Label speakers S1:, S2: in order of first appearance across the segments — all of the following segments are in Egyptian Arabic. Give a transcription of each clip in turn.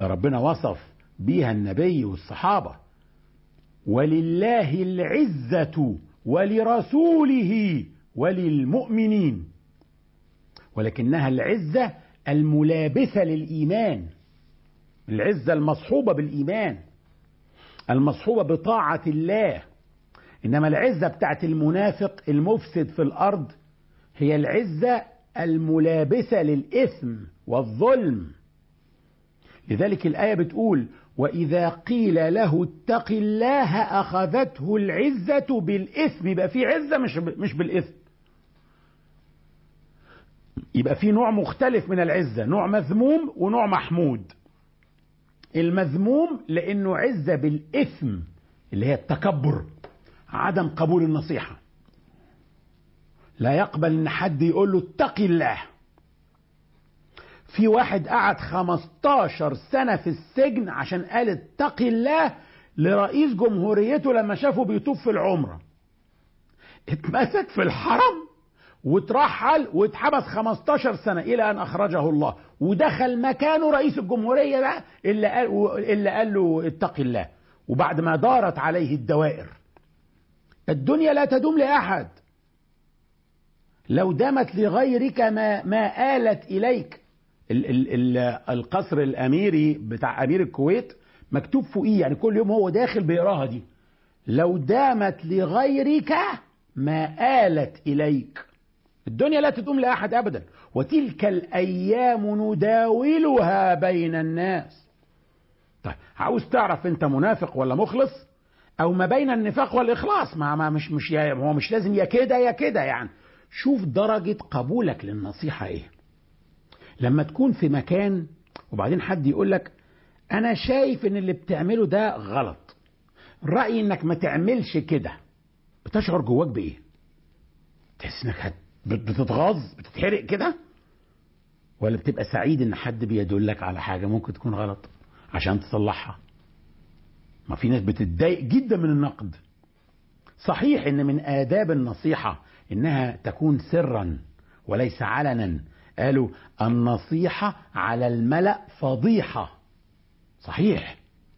S1: ربنا وصف بيها النبي والصحابة ولله العزة ولرسوله وللمؤمنين ولكنها العزة الملابسة للإيمان العزة المصحوبة بالإيمان المصحوبة بطاعة الله إنما العزة بتاعت المنافق المفسد في الأرض هي العزة الملابسة للإثم والظلم لذلك الآية بتقول وإذا قيل له اتق الله أخذته العزة بالإثم يبقى في عزة مش مش بالإثم يبقى في نوع مختلف من العزة نوع مذموم ونوع محمود المذموم لأنه عزة بالإثم اللي هي التكبر عدم قبول النصيحة لا يقبل ان حد يقول له اتق الله في واحد قعد 15 سنة في السجن عشان قال اتق الله لرئيس جمهوريته لما شافه بيطوف في العمرة اتمسك في الحرم واترحل واتحبس 15 سنة إلى أن أخرجه الله ودخل مكانه رئيس الجمهورية بقى اللي قال, اللي قال له اتق الله وبعد ما دارت عليه الدوائر الدنيا لا تدوم لأحد لو دامت لغيرك ما ما آلت إليك ال ال ال القصر الأميري بتاع أمير الكويت مكتوب فوقيه يعني كل يوم هو داخل بيقراها دي لو دامت لغيرك ما آلت إليك الدنيا لا تدوم لأحد أبدا وتلك الأيام نداولها بين الناس طيب عاوز تعرف أنت منافق ولا مخلص أو ما بين النفاق والإخلاص ما, ما مش مش يا هو مش لازم يا كده يا كده يعني شوف درجة قبولك للنصيحة ايه لما تكون في مكان وبعدين حد يقول لك انا شايف ان اللي بتعمله ده غلط رأيي انك ما تعملش كده بتشعر جواك بايه تحس انك بتتغاظ بتتحرق كده ولا بتبقى سعيد ان حد بيدلك على حاجة ممكن تكون غلط عشان تصلحها ما في ناس بتتضايق جدا من النقد صحيح ان من آداب النصيحة انها تكون سرا وليس علنا قالوا النصيحة على الملأ فضيحة صحيح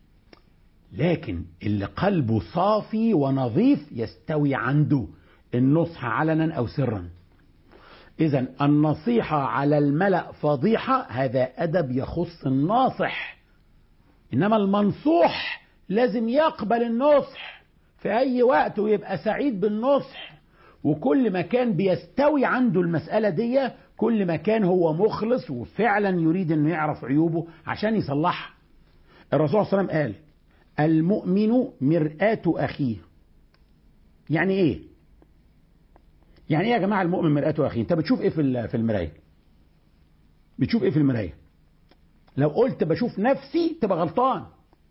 S1: لكن اللي قلبه صافي ونظيف يستوي عنده النصح علنا او سرا اذا النصيحة على الملأ فضيحة هذا ادب يخص الناصح انما المنصوح لازم يقبل النصح في اي وقت ويبقى سعيد بالنصح وكل ما كان بيستوي عنده المسألة دي كل ما كان هو مخلص وفعلا يريد انه يعرف عيوبه عشان يصلحها الرسول صلى الله عليه وسلم قال المؤمن مرآة أخيه يعني ايه يعني ايه يا جماعة المؤمن مرآة أخيه انت بتشوف ايه في في المراية بتشوف ايه في المراية لو قلت بشوف نفسي تبقى غلطان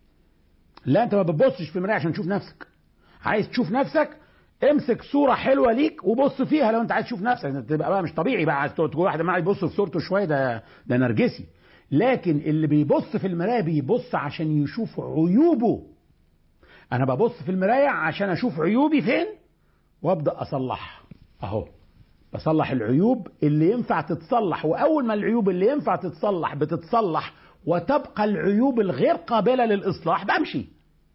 S1: لا انت ما بتبصش في المراية عشان تشوف نفسك عايز تشوف نفسك امسك صورة حلوة ليك وبص فيها لو انت عايز تشوف نفسك تبقى بقى مش طبيعي بقى عايز تقول واحد ما يبص في صورته شوية ده ده نرجسي لكن اللي بيبص في المراية بيبص عشان يشوف عيوبه انا ببص في المراية عشان اشوف عيوبي فين وابدا اصلحها اهو بصلح العيوب اللي ينفع تتصلح واول ما العيوب اللي ينفع تتصلح بتتصلح وتبقى العيوب الغير قابلة للإصلاح بمشي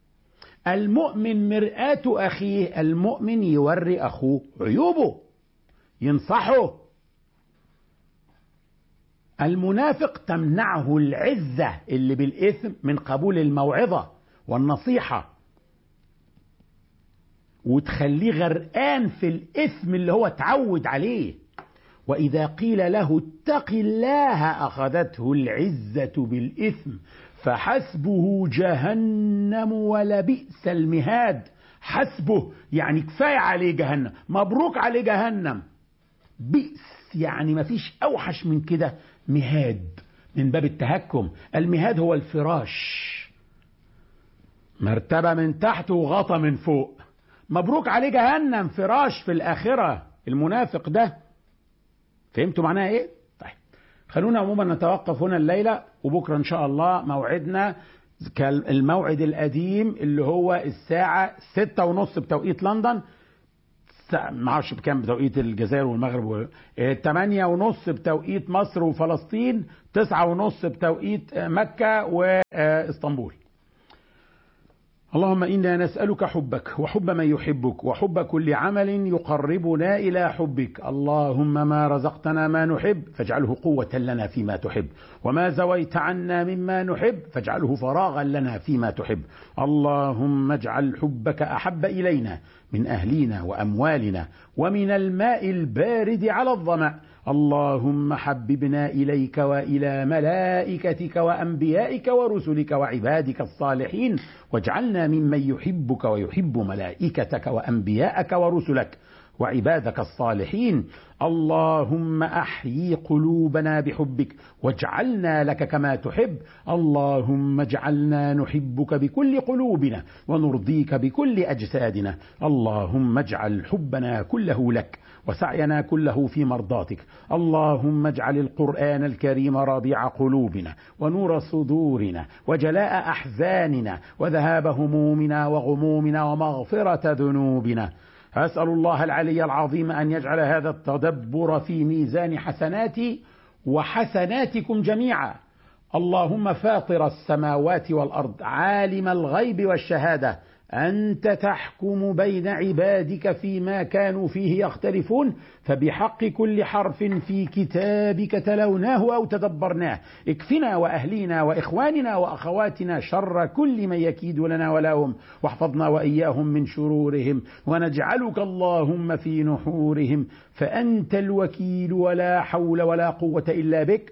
S1: المؤمن مرآة أخيه المؤمن يوري أخوه عيوبه ينصحه المنافق تمنعه العزة اللي بالإثم من قبول الموعظة والنصيحة وتخليه غرقان في الإثم اللي هو اتعود عليه وإذا قيل له اتق الله أخذته العزة بالإثم فحسبه جهنم ولبئس المهاد حسبه يعني كفاية عليه جهنم مبروك عليه جهنم بئس يعني ما فيش أوحش من كده مهاد من باب التهكم المهاد هو الفراش مرتبة من تحت وغطى من فوق مبروك عليه جهنم فراش في الآخرة المنافق ده فهمتوا معناها ايه؟ طيب خلونا عموما نتوقف هنا الليلة وبكرة إن شاء الله موعدنا الموعد القديم اللي هو الساعة ستة ونص بتوقيت لندن ما اعرفش بكام بتوقيت الجزائر والمغرب و... آه، تمانية ونص بتوقيت مصر وفلسطين تسعة ونص بتوقيت آه، مكة واسطنبول اللهم انا نسالك حبك وحب من يحبك وحب كل عمل يقربنا الى حبك اللهم ما رزقتنا ما نحب فاجعله قوه لنا فيما تحب وما زويت عنا مما نحب فاجعله فراغا لنا فيما تحب اللهم اجعل حبك احب الينا من اهلينا واموالنا ومن الماء البارد على الظما اللهم حببنا اليك والى ملائكتك وانبيائك ورسلك وعبادك الصالحين واجعلنا ممن يحبك ويحب ملائكتك وانبياءك ورسلك وعبادك الصالحين اللهم احيي قلوبنا بحبك واجعلنا لك كما تحب اللهم اجعلنا نحبك بكل قلوبنا ونرضيك بكل اجسادنا اللهم اجعل حبنا كله لك وسعينا كله في مرضاتك اللهم اجعل القرآن الكريم ربيع قلوبنا ونور صدورنا وجلاء أحزاننا وذهاب همومنا وغمومنا ومغفرة ذنوبنا أسأل الله العلي العظيم أن يجعل هذا التدبر في ميزان حسناتي وحسناتكم جميعا اللهم فاطر السماوات والأرض عالم الغيب والشهادة أنت تحكم بين عبادك فيما كانوا فيه يختلفون فبحق كل حرف في كتابك تلوناه أو تدبرناه اكفنا وأهلينا وإخواننا وأخواتنا شر كل من يكيد لنا ولهم واحفظنا وإياهم من شرورهم ونجعلك اللهم في نحورهم فأنت الوكيل ولا حول ولا قوة إلا بك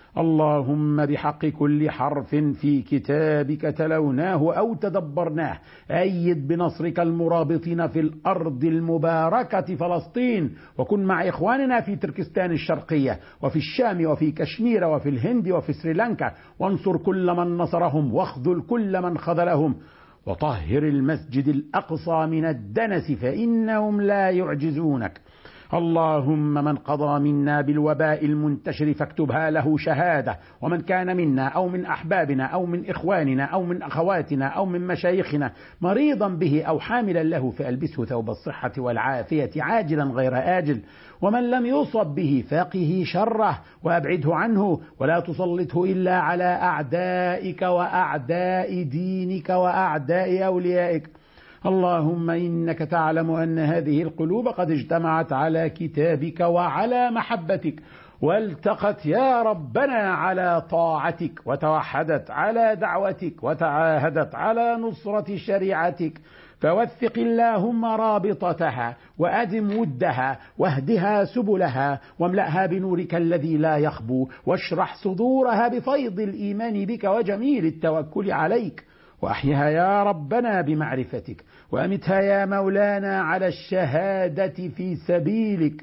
S1: اللهم بحق كل حرف في كتابك تلوناه او تدبرناه ايد بنصرك المرابطين في الارض المباركه فلسطين وكن مع اخواننا في تركستان الشرقيه وفي الشام وفي كشمير وفي الهند وفي سريلانكا وانصر كل من نصرهم واخذل كل من خذلهم وطهر المسجد الاقصى من الدنس فانهم لا يعجزونك اللهم من قضى منا بالوباء المنتشر فاكتبها له شهاده ومن كان منا او من احبابنا او من اخواننا او من اخواتنا او من مشايخنا مريضا به او حاملا له فالبسه ثوب الصحه والعافيه عاجلا غير اجل ومن لم يصب به فقه شره وابعده عنه ولا تسلطه الا على اعدائك واعداء دينك واعداء اوليائك اللهم انك تعلم ان هذه القلوب قد اجتمعت على كتابك وعلى محبتك والتقت يا ربنا على طاعتك وتوحدت على دعوتك وتعاهدت على نصره شريعتك فوثق اللهم رابطتها وادم ودها واهدها سبلها واملاها بنورك الذي لا يخبو واشرح صدورها بفيض الايمان بك وجميل التوكل عليك واحيها يا ربنا بمعرفتك وامتها يا مولانا على الشهاده في سبيلك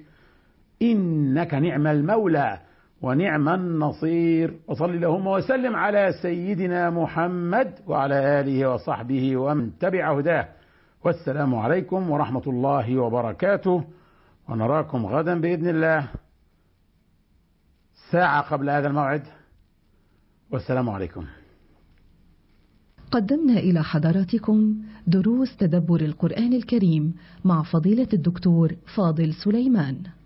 S1: انك نعم المولى ونعم النصير وصل اللهم وسلم على سيدنا محمد وعلى اله وصحبه ومن تبع هداه والسلام عليكم ورحمه الله وبركاته ونراكم غدا باذن الله ساعه قبل هذا الموعد والسلام عليكم
S2: قدمنا إلى حضراتكم دروس تدبر القرآن الكريم مع فضيلة الدكتور فاضل سليمان